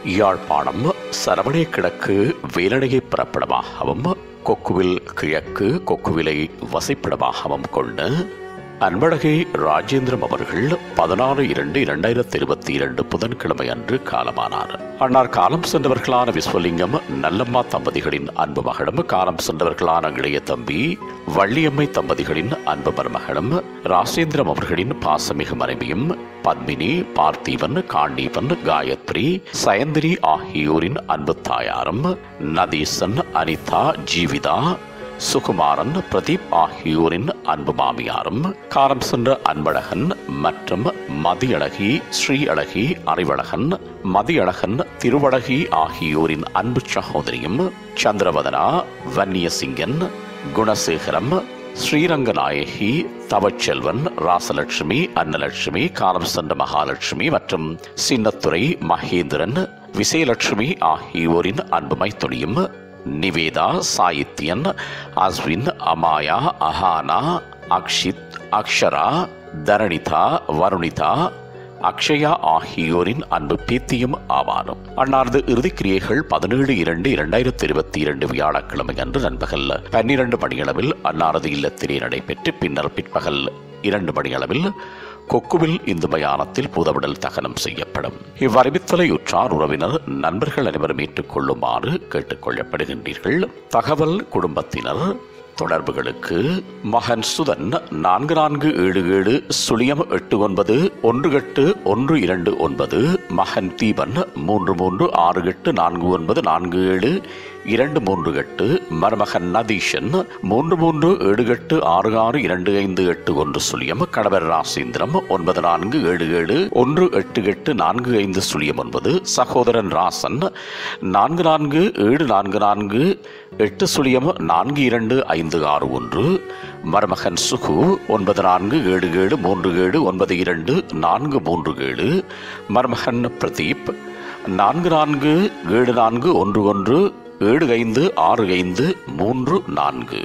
யாழ்ப்பாணம் சரவணை கிழக்கு வேலணையை பிறப்பிடமாகவும் கொக்குவில் கிழக்கு கொக்குவிலை வசிப்பிடமாகவும் கொண்டு அன்பழகை ராஜேந்திரம் அவர்கள் பதினாறு இரண்டு இரண்டாயிரத்தி இருபத்தி இரண்டு புதன்கிழமை அன்று காலமானார் அன்னார் காலம் சென்றவர்களான விஸ்வலிங்கம் நல்லம்மா தம்பதிகளின் அன்பு மகளும் காலம் சென்றவர்களான இளைய தம்பி வள்ளியம்மை தம்பதிகளின் அன்பு மருமகளும் ராசேந்திரம் அவர்களின் பாசமிகு மனைவியும் பத்மினி பார்த்திவன் காண்டீவன் காயத்ரி சயந்திரி ஆகியோரின் அன்பு தாயாரும் நதீசன் அனிதா ஜீவிதா சுகுமாரன் பிரதீப் ஆகியோரின் அன்பு மாமியாரும் காலம் சென்ற அன்பழகன் மற்றும் மதியழகி ஸ்ரீ அழகி அறிவழகன் மதியழகன் திருவழகி ஆகியோரின் அன்பு சகோதரியும் சந்திரவதனா வன்னியசிங்கன் குணசேகரம் ஸ்ரீரங்கநாயகி தவச்செல்வன் ராசலட்சுமி அன்னலட்சுமி காலம் சென்ற மகாலட்சுமி மற்றும் சின்னத்துறை மகேந்திரன் விசயலட்சுமி ஆகியோரின் அன்புமை துணியும் நிவேதா சாகித்யன் அஸ்வின் அமாயா அஹானா அக்ஷித் அக்ஷரா தரணிதா வருணிதா அக்ஷயா ஆகியோரின் அன்பு பேத்தியும் ஆவாரும் அன்னாரது இறுதிக்கிரியைகள் பதினேழு இரண்டு இரண்டாயிரத்தி இருபத்தி இரண்டு வியாழக்கிழமை அன்று நண்பகல் பன்னிரண்டு மணியளவில் அன்னாரது இல்லத்திலே நடைபெற்று பின்னர் பிற்பகல் இரண்டு மணியளவில் கொக்குவில் இந்து மயானத்தில் புதவிடல் தகனம் செய்யப்படும் இவ்வறிவித்தலை உற்றார் உறவினர் நண்பர்கள் அனைவரும் ஏற்றுக்கொள்ளுமாறு கேட்டுக்கொள்ளப்படுகின்றீர்கள் தகவல் குடும்பத்தினர் தொடர்புகளுக்கு மகன் சுதன் நான்கு நான்கு ஏழு ஏழு சுழியம் எட்டு ஒன்பது ஒன்று எட்டு ஒன்று இரண்டு ஒன்பது மகன் தீபன் மூன்று மூன்று ஆறு எட்டு நான்கு ஒன்பது நான்கு ஏழு இரண்டு மூன்று எட்டு மருமகன் நதீஷன் மூன்று மூன்று ஏழு எட்டு ஆறு ஆறு இரண்டு ஐந்து எட்டு ஒன்று சுழியம் கணவர் ராசேந்திரம் ஒன்பது நான்கு ஏழு ஏழு ஒன்று எட்டு எட்டு நான்கு ஐந்து சுழியம் ஒன்பது சகோதரன் ராசன் நான்கு நான்கு ஏழு நான்கு நான்கு எட்டு சுழியம் நான்கு இரண்டு ஐந்து ஆறு ஒன்று மருமகன் சுகு ஒன்பது நான்கு ஏழு ஏழு மூன்று ஏழு ஒன்பது இரண்டு நான்கு மூன்று ஏழு மருமகன் பிரதீப் நான்கு நான்கு ஏழு நான்கு ஒன்று ஒன்று ஏழு ஐந்து ஆறு ஐந்து மூன்று நான்கு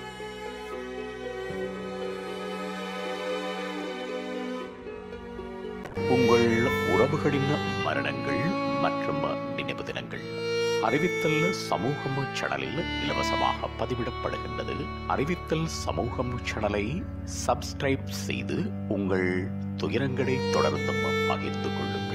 உங்கள் உறவுகளின் மரணங்கள் மற்றும் நினைவு தினங்கள் அறிவித்தல் சமூகம் சேனலில் இலவசமாக பதிவிடப்படுகின்றது அறிவித்தல் சமூகம் சேனலை சப்ஸ்கிரைப் செய்து உங்கள் துயரங்களை தொடர்ந்தும் பகிர்ந்து கொள்ளுங்கள்